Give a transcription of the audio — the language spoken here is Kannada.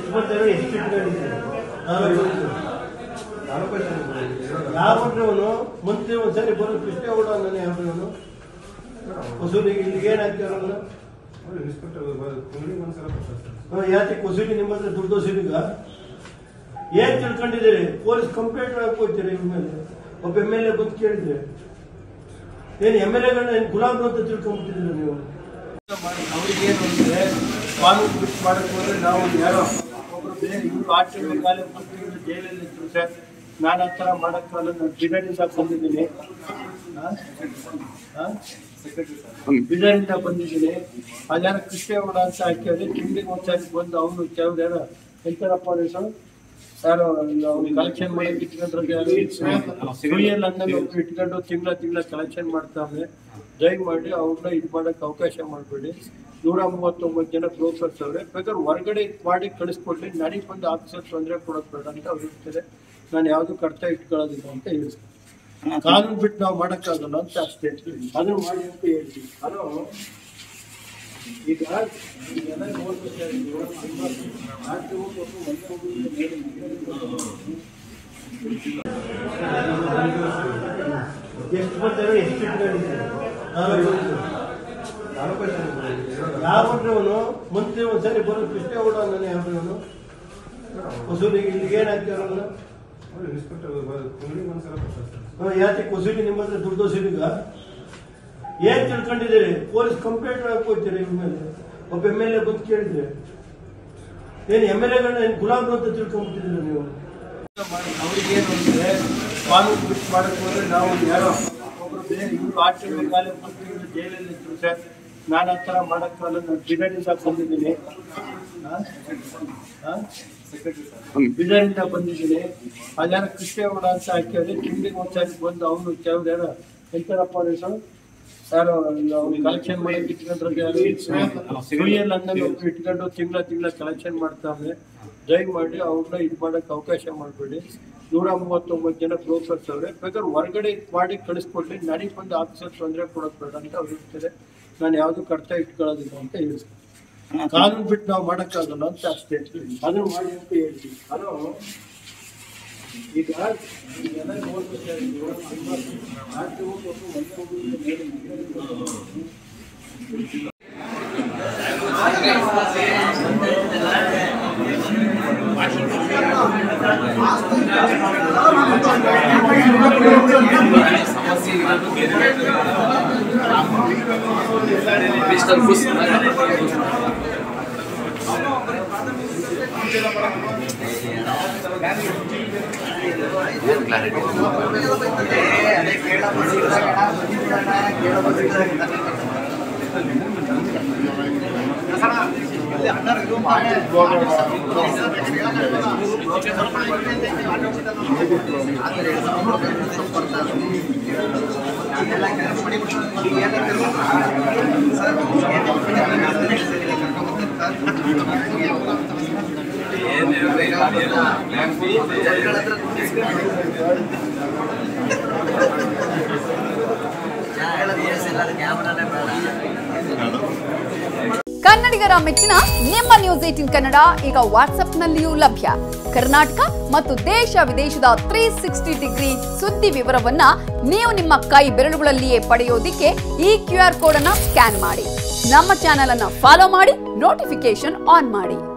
ಬರ್ತಾರೆ ಎಷ್ಟು ಇಟ್ಕೊಂಡಿದ್ದೀರಿ ಯಾವನ್ರಿ ಅವನು ಮಂತ್ರಿ ಒಂದ್ಸರಿ ಬರೋ ಕೃಷ್ಣೇಗೌಡ ಅಂದಾನೆ ಯಾವ್ರಿ ಅವನು ವಸೂಲಿಗೆ ಇಲ್ಲಿಗೆ ಏನಾಗ್ತಾರ ಅವನು ಯಾಕೆ ವಸೂಲಿ ನಿಮ್ಮ ಹತ್ರ ದುಡ್ಡು ವಸೂಲಿಗ ಏನ್ ತಿಳ್ಕೊಂಡಿದ್ದೀರಿ ಪೊಲೀಸ್ ಕಂಪ್ಲೇಂಟ್ ಹಾಕೋತೀರಿ ಇವ್ರ ಮೇಲೆ ಒಬ್ಬ ಎಮ್ ಎಲ್ ಎ ಬಂದು ಕೇಳಿದ್ರೆ ಏನ್ ಎಮ್ ಎಲ್ ಎಗಳನ್ನ ಏನ್ ಗುಲಾಬ್ರು ಅಂತ ತಿಳ್ಕೊಂಡ್ಬಿಟ್ಟಿದ್ದೀರಿ ನೀವು ಅವ್ರಿಗೇನು ಅಂದ್ರೆ ಕಾನೂನು ಬಿಟ್ಟು ಮಾಡಕ್ ಹೋದ್ರೆ ನಾವು ಯಾರೋ ಒಬ್ರು ಬೇರೆ ಇವ್ರು ಆರು ತಿಂಗಳು ಕಾಲ ಮೂರು ತಿಂಗಳು ಜೈಲಲ್ಲಿ ಇದ್ರು ಸರ್ ನಾನು ಆ ಥರ ಮಾಡಕ್ಕಾಗಲ್ಲ ನಾನು ಬಿದರಿಂದ ಬಂದಿದ್ದೀನಿ ಆ? ಆ? ಬಿದರಿಂದ ಬಂದಿದ್ದೀನಿ ಅದ್ಯಾರ ಕೃಷ್ಣೇಗೌಡ ಅಂತ ಹಾಕಿದ್ರೆ ತಿಂಗಳಿಗೆ ಒಂದ್ಸರಿ ಬಂದು ಅವನು ಕೆಲವ್ರು ಯಾರೋ ಎಂತಾರಪ್ಪ ಅವ್ರ ಹೆಸರು ಯಾರೋ ಅವ್ನು ಕಲೆಕ್ಷನ್ ಮಾಡಕ್ ಇಟ್ಕೊಂಡ್ರೆ ಯಾರು ಸುಳಿಯಲ್ಲಿ ಅಂದಲ್ಲಿ ಒಬ್ರು ಇಟ್ಕೊಂಡು ತಿಂಗಳ ತಿಂಗಳ ಕಲೆಕ್ಷನ್ ಮಾಡ್ತಾವೆ ದಯಮಾಡಿ ಅವ್ರನ್ನ ಇದು ಮಾಡಕ್ ಅವಕಾಶ ಮಾಡಬೇಡಿ ನೂರ ಮೂವತ್ತೊಂಬತ್ತು ಜನ ಬ್ರೋಕರ್ಸ್ ಅವ್ರೆ ಬೇಕಾದ್ರೆ ಹೊರಗಡೆ ಇದ್ ಮಾಡಿ ಕಳಿಸ್ಕೊಡ್ಲಿ ನನಗೆ ಬಂದು ಆಫೀಸರ್ ತೊಂದರೆ ಕೊಡೋದು ಬೇಡ ಅಂತ ಅವ್ರು ಹೇಳ್ತಾರೆ ನಾನು ಯಾವ್ದು ಕರ್ತ ಇಟ್ಕೊಳ್ಳೋದಿಲ್ಲ ಅಂತ ಹೇಳ್ತೀನಿ ಕಾನೂನು ಬಿಟ್ಟು ನಾವು ಮಾಡಕ್ಕಾಗಲ್ಲ ಅಂತ ಅಷ್ಟೇ ಅದನ್ನ ಮಾಡಿ ಅಂತ ಹೇಳ್ತೀವಿ ಅದು ಈಗ ಈಗೆಲ್ಲ ನೋಡ್ಬೇಕಾದ್ರೆ ಇವಾಗ ತುಂಬಾ ಆಚೆ ಹೋಗ್ಬೇಕು, ಮನೆ ಹೋಗ್ಬೇಕು, ಮೇಲೆ ಹೋಗ್ಬೇಕು. ಎಷ್ಟು ಬರ್ತಾರೆ ಎಷ್ಟು ಇಟ್ಕೊಂಡಿದ್ದೀರಿ ಯಾವನ್ರಿ ಅವನು ಮಂತ್ರಿ ಒಂದ್ಸರಿ ಬರೋ ಕೃಷ್ಣೇಗೌಡ ಅಂದಾನೆ ಯಾವ್ರಿ ಅವನು ವಸೂಲಿಗೆ ಇಲ್ಲಿಗೆ ಏನಾಗ್ತಾರ ಅವನು ಯಾಕೆ ವಸೂಲಿ ನಿಮ್ಮ ಹತ್ರ ದುಡ್ಡು ವಸೂಲಿಗ ಏನ್ ತಿಳ್ಕೊಂಡಿದ್ದೀರಿ ಪೊಲೀಸ್ ಕಂಪ್ಲೇಂಟ್ ಹಾಕೋತೀರಿ ಇವ್ರ ಮೇಲೆ ಒಬ್ಬ ಎಮ್ ಎಲ್ ಎ ಬಂದು ಕೇಳಿದ್ರೆ ಏನ್ ಎಮ್ ಎಲ್ ಎಗಳನ್ನ ಏನ್ ಗುಲಾಬ್ರು ಅಂತ ತಿಳ್ಕೊಂಡ್ಬಿಟ್ಟಿದ್ದೀರಿ ನೀವು ಅವ್ರಿಗೇನು ಅಂದ್ರೆ ಕಾನೂನು ಬಿಟ್ಟು ಮಾಡಕ್ ಹೋದ್ರೆ ನಾವು ಯಾರೋ ಒಬ್ರು ಬೇರೆ ಇವ್ರು ಆರು ತಿಂಗಳು ಕಾಲ ಮೂರು ತಿಂಗಳು ಜೈಲಲ್ಲಿ ಇದ್ರು ಸರ್ ನಾನು ಆ ಥರ ಮಾಡಕ್ಕಾಗಲ್ಲ ನಾನು ಬಿದರಿಂದ ಬಂದಿದ್ದೀನಿ ಆ? ಆ? ಬಿದರಿಂದ ಬಂದಿದ್ದೀನಿ ಅದ್ಯಾರ ಕೃಷ್ಣೇಗೌಡ ಅಂತ ಹಾಕಿದ್ರೆ ತಿಂಗಳಿಗೆ ಒಂದ್ಸರಿ ಬಂದು ಅವನು ಕೆಲವ್ರು ಯಾರೋ ಎಂತಾರಪ್ಪ ಅವ್ರ ಹೆಸರು ಯಾರೋ ಅವ್ನು ಕಲೆಕ್ಷನ್ ಮಾಡಕ್ ಇಟ್ಕೊಂಡ್ರೆ ಯಾರು ಸುಳಿಯಲ್ಲಿ ಅಂದಲ್ಲಿ ಒಬ್ರು ಇಟ್ಕೊಂಡು ತಿಂಗಳ ತಿಂಗಳ ಕಲೆಕ್ಷನ್ ಮಾಡ್ತಾವೆ ದಯಮಾಡಿ ಅವ್ರನ್ನ ಇದು ಮಾಡಕ್ ಅವಕಾಶ ಮಾಡಬೇಡಿ ನೂರ ಮೂವತ್ತೊಂಬತ್ತು ಜನ ಬ್ರೋಕರ್ಸ್ ಅವ್ರೆ ಬೇಕಾದ್ರೆ ಹೊರಗಡೆ ಇದ್ ಮಾಡಿ ಕಳಿಸ್ಕೊಡ್ಲಿ ನನಗೆ ಬಂದು ಆಫೀಸರ್ ತೊಂದರೆ ಕೊಡೋದು ಬೇಡ ಅಂತ ಅವ್ರು ಹೇಳ್ತಾರೆ ನಾನು ಯಾವ್ದು ಕರ್ತ ಇಟ್ಕೊಳ್ಳೋದಿಲ್ಲ ಅಂತ ಹೇಳ್ತೀನಿ ಕಾನೂನು ಬಿಟ್ಟು ನಾವು ಮಾಡಕ್ಕಾಗಲ್ಲ ಅಂತ ಅಷ್ಟೇ ಅದನ್ನ ಮಾಡಿ ಅಂತ ಹೇಳ್ತೀವಿ ಅದು ಈಗ ಈಗೆಲ್ಲ ನೋಡ್ಬೇಕಾದ್ರೆ ಇವಾಗ ತುಂಬಾ ಆಚೆ ಹೋಗ್ಬೇಕು, ಮನೆ ಹೋಗ್ಬೇಕು, ಮೇಲೆ ಹೋಗ್ಬೇಕು. ಮಿಸ್ಟರ್ ಬುಸ್ ಏನು ಕ್ಲಾರಿಟಿ ಕನ್ನಡಿಗರ ಮೆಚ್ಚಿನ ನಿಮ್ಮ ನ್ಯೂಸ್ ಏಟಿನ್ ಕನ್ನಡ ಈಗ ವಾಟ್ಸ್ಆಪ್ನಲ್ಲಿಯೂ ಲಭ್ಯ ಕರ್ನಾಟಕ ಮತ್ತು ದೇಶ ವಿದೇಶದ ತ್ರೀ ಸಿಕ್ಸ್ಟಿ ಡಿಗ್ರಿ ಸುದ್ದಿ ವಿವರವನ್ನ ನೀವು ನಿಮ್ಮ ಕೈ ಬೆರಳುಗಳಲ್ಲಿಯೇ ಪಡೆಯೋದಿಕ್ಕೆ ಈ ಕ್ಯೂ ಆರ್ ಕೋಡ್ ಅನ್ನ ಸ್ಕ್ಯಾನ್ ಮಾಡಿ ನಮ್ಮ ಚಾನೆಲ್ ಅನ್ನ ಫಾಲೋ ಮಾಡಿ ನೋಟಿಫಿಕೇಶನ್ ಆನ್ ಮಾಡಿ